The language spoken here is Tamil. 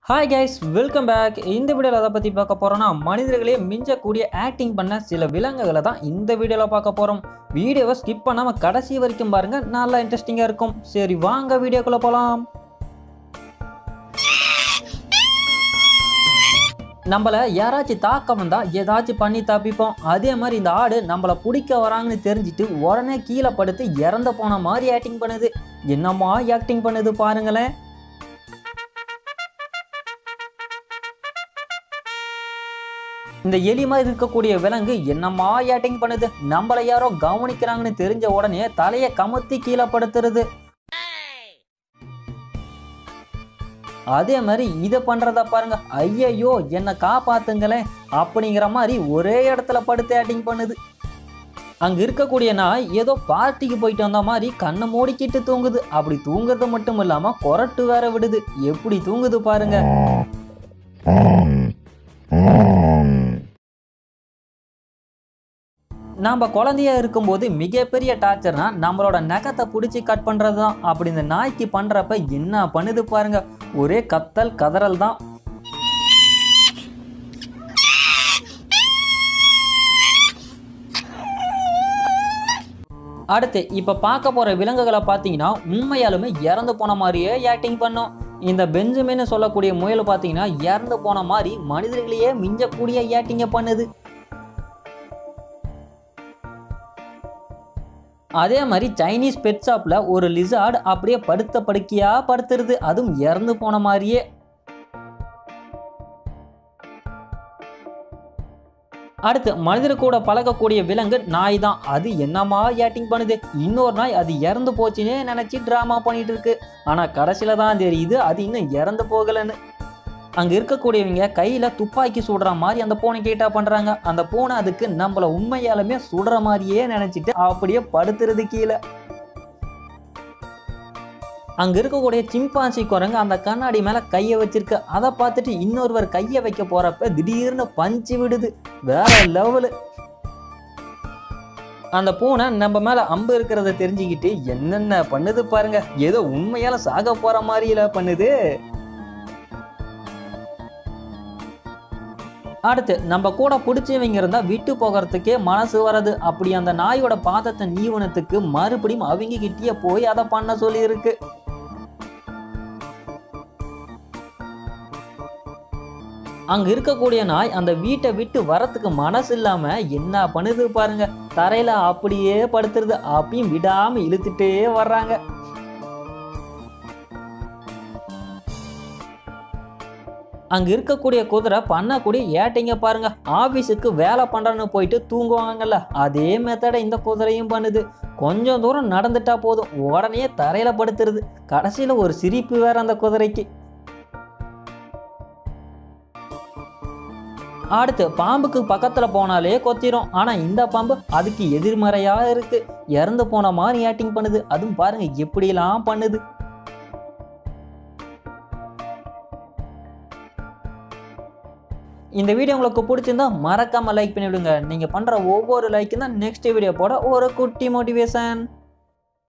ஹாய் கைஸ் வெல்கம் பேக் இந்த வீடியோவில் அதை பற்றி பார்க்க போகிறோன்னா மனிதர்களே மிஞ்சக்கூடிய ஆக்டிங் பண்ண சில விலங்குகளை தான் இந்த வீடியோவில் பார்க்க போகிறோம் வீடியோவை ஸ்கிப் பண்ணாமல் கடைசி வரைக்கும் பாருங்கள் நல்லா இன்ட்ரெஸ்டிங்காக இருக்கும் சரி வாங்க வீடியோக்குள்ளே போகலாம் நம்மளை யாராச்சும் தாக்க வந்தால் ஏதாச்சும் பண்ணி தப்பிப்போம் அதே மாதிரி இந்த ஆடு நம்மளை பிடிக்க வராங்கன்னு தெரிஞ்சுட்டு உடனே கீழே படுத்து இறந்து போன மாதிரி ஆக்டிங் பண்ணுது என்னம்மா ஆக்டிங் பண்ணுது பாருங்களேன் இந்த எலி மாதிரி இருக்கக்கூடிய விலங்கு என்னம்மா ஆக்டிங் பண்ணுது நம்மளை யாரோ கவனிக்கிறாங்கன்னு தெரிஞ்ச உடனே தலையை கமுத்தி கீழே படுத்துறது அதே மாதிரி இதை பண்றத பாருங்க ஐயையோ என்னை காப்பாத்துங்களேன் அப்படிங்கிற மாதிரி ஒரே இடத்துல படுத்து ஆக்டிங் பண்ணுது அங்க இருக்கக்கூடிய நாய் ஏதோ பார்ட்டிக்கு போயிட்டு வந்த மாதிரி கண்ணை மூடிக்கிட்டு தூங்குது அப்படி தூங்குறது மட்டும் இல்லாம கொரட்டு வேற விடுது எப்படி தூங்குது பாருங்க நாம் குழந்தையா இருக்கும்போது மிகப்பெரிய டார்ச்சர்னா நம்மளோட நகத்தை பிடிச்சி கட் பண்ணுறது தான் அப்படி இந்த நாய்க்கு பண்ணுறப்ப என்ன பண்ணுது பாருங்க ஒரே கத்தல் கதறல் தான் அடுத்து இப்போ பார்க்க போகிற விலங்குகளை பார்த்தீங்கன்னா உண்மையாலுமே இறந்து போன மாதிரியே ஆக்டிங் பண்ணும் இந்த பெஞ்சமின்னு சொல்லக்கூடிய முயல் பார்த்தீங்கன்னா இறந்து போன மாதிரி மனிதர்களையே மிஞ்சக்கூடிய ஆக்டிங்கை பண்ணுது அதே மாதிரி சைனீஸ் பெட் ஷாப்பில் ஒரு லிசார்ட் அப்படியே படுத்த படுக்கையா படுத்துருது அதுவும் இறந்து போன மாதிரியே அடுத்து மனிதர் கூட பழகக்கூடிய விலங்கு நாய் தான் அது என்னமா ஆக்டிங் பண்ணுது இன்னொரு நாய் அது இறந்து போச்சுன்னே நினச்சி ட்ராமா பண்ணிட்டு இருக்கு ஆனால் கடைசியில் தான் தெரியுது அது இன்னும் இறந்து போகலைன்னு அங்கே இருக்கக்கூடியவங்க கையில் துப்பாக்கி சுடுற மாதிரி அந்த பூனை கிட்ட பண்ணுறாங்க அந்த பூனை அதுக்கு நம்மளை உண்மையாலுமே சுடுற மாதிரியே நினச்சிட்டு அப்படியே படுத்துறது கீழே அங்கே இருக்கக்கூடிய சிம்பான்சி குரங்கு அந்த கண்ணாடி மேலே கையை வச்சிருக்கு அதை பார்த்துட்டு இன்னொருவர் கையை வைக்க போகிறப்ப திடீர்னு பஞ்சு விடுது வேற லெவலு அந்த பூனை நம்ம மேலே அம்பு இருக்கிறத தெரிஞ்சுக்கிட்டு என்னென்ன பண்ணுது பாருங்க ஏதோ உண்மையால சாக போகிற மாதிரியில பண்ணுது அடுத்து நம்ம கூட பிடிச்சவங்க இருந்தா விட்டு போகிறதுக்கே மனசு வராது அப்படி அந்த நாயோட பாதத்தை நீவனத்துக்கு மறுபடியும் அவங்க கிட்டயே போய் அதை பண்ண சொல்லி இருக்கு அங்க இருக்கக்கூடிய நாய் அந்த வீட்டை விட்டு வரத்துக்கு மனசு இல்லாம என்ன பண்ணுது பாருங்க தரையில அப்படியே படுத்துருது அப்பயும் விடாம இழுத்துட்டே வர்றாங்க அங்கே இருக்கக்கூடிய குதிரை பண்ணக்கூடிய ஏட்டைங்க பாருங்க ஆஃபீஸுக்கு வேலை பண்ணுறன்னு போயிட்டு தூங்குவாங்கல்ல அதே மெத்தடை இந்த குதிரையும் பண்ணுது கொஞ்சம் தூரம் நடந்துட்டா போதும் உடனே தரையில் படுத்துருது கடைசியில் ஒரு சிரிப்பு வேற அந்த குதிரைக்கு அடுத்து பாம்புக்கு பக்கத்தில் போனாலே கொத்திரும் ஆனால் இந்த பாம்பு அதுக்கு எதிர்மறையாக இருக்கு இறந்து போன மாதிரி ஆக்டிங் பண்ணுது அதுவும் பாருங்க எப்படிலாம் பண்ணுது இந்த வீடியோ உங்களுக்கு பிடிச்சிருந்தா மறக்காம லைக் பண்ணிவிடுங்க நீங்கள் பண்ணுற ஒவ்வொரு லைக்கும் தான் நெக்ஸ்ட் வீடியோ போட ஒரு குட்டி மோட்டிவேஷன்